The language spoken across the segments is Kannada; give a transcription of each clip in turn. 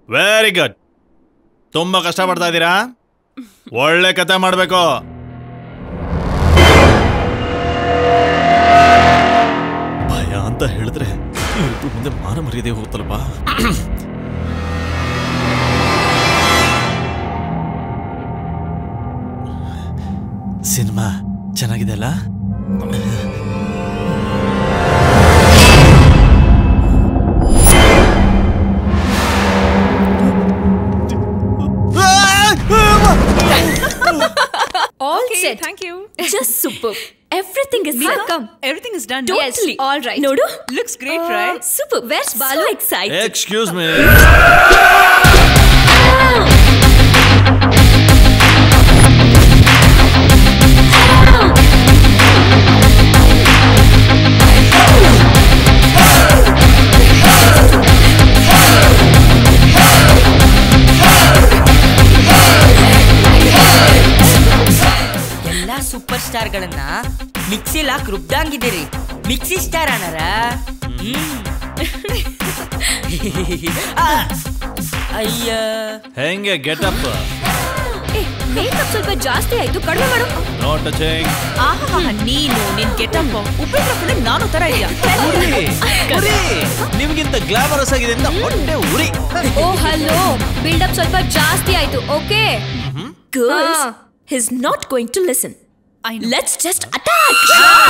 ವೆರಿ ಗುಡ್ ತುಂಬಾ ಕಷ್ಟಪಡ್ತಾ ಇದ್ದೀರಾ ಒಳ್ಳೆ ಕತೆ ಮಾಡಬೇಕು ಭಯ ಅಂತ ಹೇಳಿದ್ರೆ ಇವ್ರಿಬ್ರು ಮುಂದೆ ಮಾನ ಮರ್ಯಾದೆ ಹೋಗುತ್ತಲ್ಲಪ್ಪ ಸಿನಿಮಾ ಚೆನ್ನಾಗಿದೆ ಅಲ್ಲ All Okay, set. thank you. Just superb. Everything is set. Come. Everything is done. Totally. Yes. All right. Nodu. Looks great, Uh, right? Super. Where's Balu? So excited. Excuse me ಎಲ್ಲಾ ಸೂಪರ್ ಸ್ಟಾರ್ಗಳನ್ನ ಮಿಕ್ಸಿಲ್ ಹಾಕಿ ರುಬ್ದಂಗಿದ್ದೀರಿ ಮಿಕ್ಸಿ ಸ್ಟಾರ್ ಅಣ್ಣರ ಅಯ್ಯ ಹೆಂಗೆ ಗೆಟಪ್ ಏ ಮೇಕಪ್ ಸ್ವಲ್ಪ ಜಾಸ್ತಿ ಆಯ್ತು ಕಡಿಮೆ ಮಾಡು ನೋ ಟಚಿಂಗ್ ಆಹಾ ನೀನು ನಿನ್ ಗೆಟಪ್ ಉಪೇಂದ್ರ ಫಿಲ್ಮ್ ನಾನು ತರ ಇದೆಯಾ ನಿಮ್ಗಿಂತ ಗ್ಲಾಮರಸ್ ಆಗಿದೆ ಅಂತ ಹೊಟ್ಟೆ ಉರಿ ಓ ಹಲೋ ಬಿಲ್ಡಪ್ ಸ್ವಲ್ಪ ಜಾಸ್ತಿ ಆಯ್ತು okay girls his not going to listen I know. Let's just attack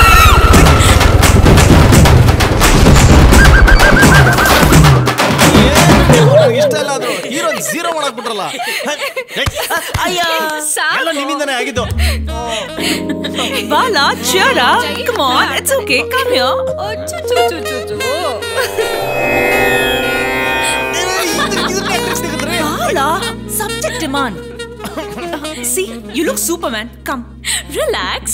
ಇಷ್ಟ ಇಲ್ಲ ಆದ್ರೂ ಹೀರೋ ಝೀರೋ ಮಾಡಕ್ ಬಿಟ್ರಲ್ಲ ಅಯ್ಯ ಎಲ್ಲ ನಿಮ್ಮಿಂದನೇ ಆಗಿದ್ದು ಬಾಲ ಚೇರ come on it's okay come here Bala subject demand see you look superman come relax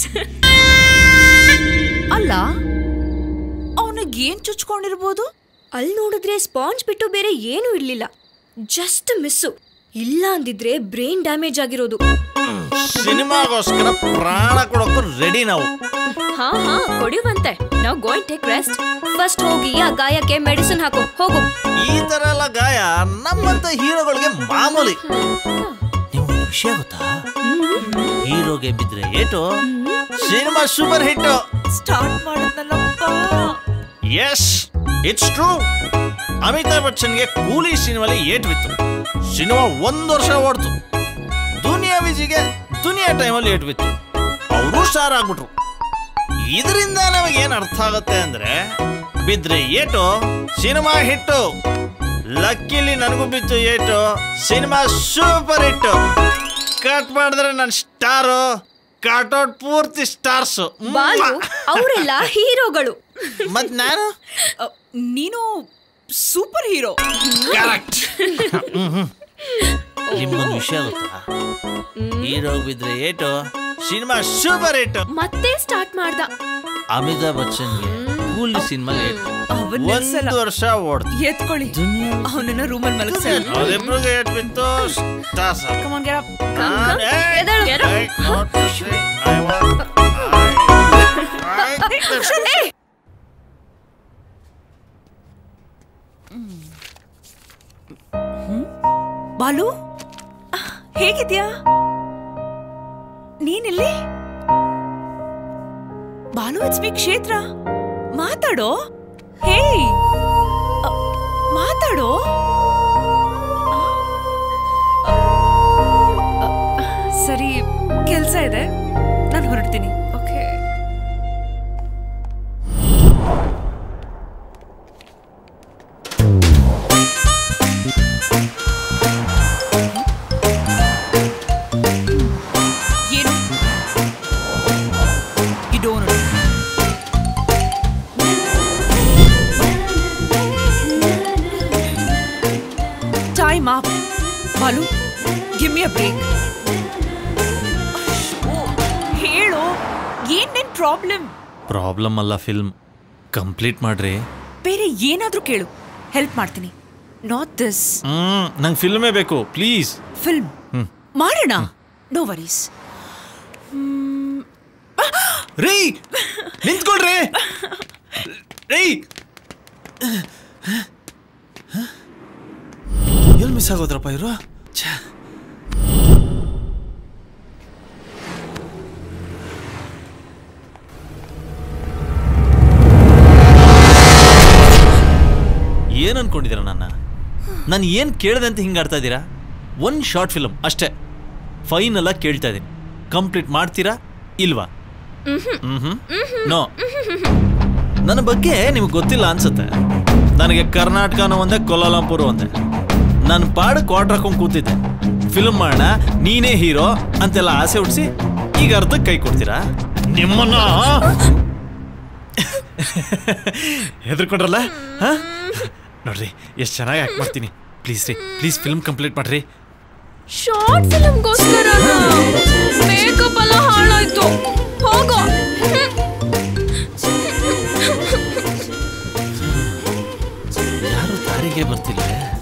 ಅಲ್ಲ ಅವನಿಗೆ ಏನ್ ಚುಚ್ಕೊಂಡಿರ್ಬೋದು ಅಲ್ಲಿ ನೋಡಿದ್ರೆ ಸ್ಪಾಂಜ್ ಬಿಟ್ಟು ಬೇರೆ ಏನೂ ಇರ್ಲಿಲ್ಲ ಜಸ್ಟ್ ಮಿಸ್ಸು ಇಲ್ಲ ಅಂದಿದ್ರೆ ಬ್ರೈನ್ ಡ್ಯಾಮೇಜ್ ಆಗಿರೋದು ಸಿನಿಮಾಗೋಸ್ಕರ ಪ್ರಾಣ ಕೊಡೋಕ್ಕೂ ರೆಡಿ ನಾವು ಹಾ ಹಾ ಕೊಡಿವಂತೆ ನಾವು ಗೋಯಿಂಗ್ ಟೇಕ್ ರೆಸ್ಟ್ ಫಸ್ಟ್ ಹೋಗಿ ಆ ಗಾಯಕ್ಕೆ ಮೆಡಿಸಿನ್ ಹಾಕು ಹೋಗು ಈ ತರ ಎಲ್ಲ ಗಾಯ ನಮ್ಮಂತ ಹೀರೋಗಳಿಗೆ ಮಾಮೂಲಿ ನೀವು ಒಂದು ವಿಷಯ ಗೊತ್ತಾ ಹೀರೋಗೆ ಬಿದ್ರೆ ಏಟು ಸಿನಿಮಾ ಸೂಪರ್ ಹಿಟ್ ಸ್ಟಾರ್ಟ್ ಮಾಡಿದ್ನಲ್ಲಪ್ಪ ಎಸ್ ಇಟ್ಸ್ ಟ್ರೂ ಅಮಿತಾಬ್ ಬಚ್ಚನ್ಗೆ ಕೂಲಿ ಸಿನಿಮಾಲಿ ಏಟ್ ಬಿತ್ತು ಸಿನಿಮಾ ಒಂದು ವರ್ಷ ಓಡ್ತು ದುನಿಯಾ ವಿಜಿಗೆ ದುನಿಯಾ ಟೈಮಲ್ಲಿ ಏಟ್ ಬಿತ್ತು ಅವರು ಸ್ಟಾರ್ ಆಗ್ಬಿಟ್ರು ಇದರಿಂದ ನಮಗೆ ಏನ್ ಅರ್ಥ ಆಗುತ್ತೆ ಅಂದ್ರೆ ಬಿದ್ರೆ ಏಟು ಸಿನಿಮಾ ಹಿಟ್ಟು ಲಕ್ಕಿಲಿ ನನಗೂ ಬಿತ್ತು ಏಟು ಸಿನಿಮಾ ಸೂಪರ್ ಹಿಟ್ಟು ಕಟ್ ಮಾಡಿದ್ರೆ ನನ್ನ ಸ್ಟಾರು ಕಟ್ಔಟ್ ಪೂರ್ತಿ ಸ್ಟಾರ್ಸ್ ಬಾಲು ಅವರೆಲ್ಲ ಹೀರೋಗಳು ಮತ್ ನಾನು ಅ, ನೀನು ಸೂಪರ್ ಹೀರೋ ಕರೆಕ್ಟ್ ನಿಮ್ಗೊಂದು ವಿಷಯ ಗೊತ್ತಾ ಹೀರೋ ಬಿದ್ರೆ ಏಟು ಸಿನಿಮಾ ಸೂಪರ್ ಹಿಟ್ ಮತ್ತೆ ಸ್ಟಾರ್ಟ್ ಮಾಡ್ದ ಅಮಿತಾಬ್ ಬಚ್ಚನ್ಗೆ ಕೂಲಿ ಸಿನಿಮಾ ಏಟ್ ಅವನ್ ನಿಲ್ಸಲ್ಲ. ಒಂದು ವರ್ಷ ಓಡ್ತು ಎತ್ಕೊಳ್ಳಿ ಅವನನ್ನ ರೂಮಲ್ಲಿ ಮಲಗಿಸ ಅದಿಬ್ರಿಗೆ ಏಟ್ ಬಿತ್ತು stars Come on, get up. ನಾನ್- ಏಯ್, ಎದ್ದೇಳು. ಏಯ್, not pushing. I want- I- I- Balu ಹೇಗಿದ್ಯಾ ನೀನಿಲ್ಲಿ ಬಾಲು ಇಟ್ಸ್ ಮೀ ಕ್ಷೇತ್ರ ಮಾತಾಡೋ ಹೇ ಅ, ಮಾತಾಡೋ ಆ? ಅ, ಅ, ಸರಿ ಕೆಲ್ಸ ಇದೆ ನಾನು ಹೊರಡ್ತೀನಿ ಓಕೆ ಏನು you don't time up Balu give me a break ಹೇಳು ಏನ್ ನಿನ್ ಪ್ರಾಬ್ಲಮ್ ಪ್ರಾಬ್ಲಮ್ ಅಲ್ಲ ಫಿಲ್ಮ್ ಕಂಪ್ಲೀಟ್ ಮಾಡ್ರಿ ಬೇರೆ ಏನಾದ್ರೂ ಕೇಳು ಹೆಲ್ಪ್ ಮಾಡ್ತೀನಿ ನಾಟ್ ದಿಸ್ ಹ್ಮ್ ನಂಗೆ ಫಿಲ್ಮೇ ಬೇಕು ಪ್ಲೀಸ್ ಫಿಲ್ಮ್ ಹ್ಮ್. ಮಾಡೋಣ ನೋ ವರೀಸ್ ರೀ ನಿಂತ್ಕೊಳ್ರಿ ರೀ ಎಲ್ಲಿ ಮಿಸ್ ಎಲ್ಲಾಗೋದ್ರಪ್ಪ ಇವರು ಏನು ಅನ್ಕೊಂಡಿದ್ದೀರಾ ನನ್ನ ನಾನು ಏನು ಕೇಳಿದೆ ಅಂತ ಹಿಂಗೆ ಆಡ್ತಾ ಇದ್ದೀರಾ ಒಂದು ಶಾರ್ಟ್ ಫಿಲಮ್ ಅಷ್ಟೇ ಫೈನಲ್ ಆಗಿ ಕೇಳ್ತಾ ಇದ್ದೀನಿ ಕಂಪ್ಲೀಟ್ ಮಾಡ್ತೀರಾ ಇಲ್ವಾ ಹ್ಮ್ ನೋ ನನ್ನ ಬಗ್ಗೆ ನಿಮ್ಗೆ ಗೊತ್ತಿಲ್ಲ ಅನ್ಸುತ್ತೆ ನನಗೆ ಕರ್ನಾಟಕನೂ ಒಂದೇ ಕೊಲಾಲಂಪುರ ಒಂದೇ ನಾನು ಪಾಡು ಕ್ವಾರ್ಟರ್ ಹಾಕೊಂಡು ಕೂತಿದ್ದೆ ಫಿಲ್ಮ್ ಮಾಡೋಣ ನೀನೇ ಹೀರೋ ಅಂತೆಲ್ಲ ಆಸೆ ಹುಟ್ಟಿಸಿ ಈಗ ಅರ್ಧಕ್ಕೆ ಕೈ ಕೊಡ್ತೀರಾ ನಿಮ್ಮನ್ನ ಹೆದರ್ಕೊಂಡ್ರಲ್ಲ ಹಾ ನೋಡ್ರಿ ಎಷ್ಟು ಚೆನ್ನಾಗಿ ಆ್ಯಕ್ಟ್ ಮಾಡ್ತೀನಿ ಪ್ಲೀಸ್ ರೀ ಪ್ಲೀಸ್ ಫಿಲ್ಮ್ ಕಂಪ್ಲೀಟ್ ಮಾಡ್ರಿ ಶಾರ್ಟ್ ಫಿಲ್ಮ್ಗೋಸ್ಕರ ಮೇಕಪ್ ಎಲ್ಲ ಹಾಳಾಯ್ತು ಹೋಗೋ ಯಾರು ದಾರಿಗೆ ಬರ್ತಿಲ್ಲ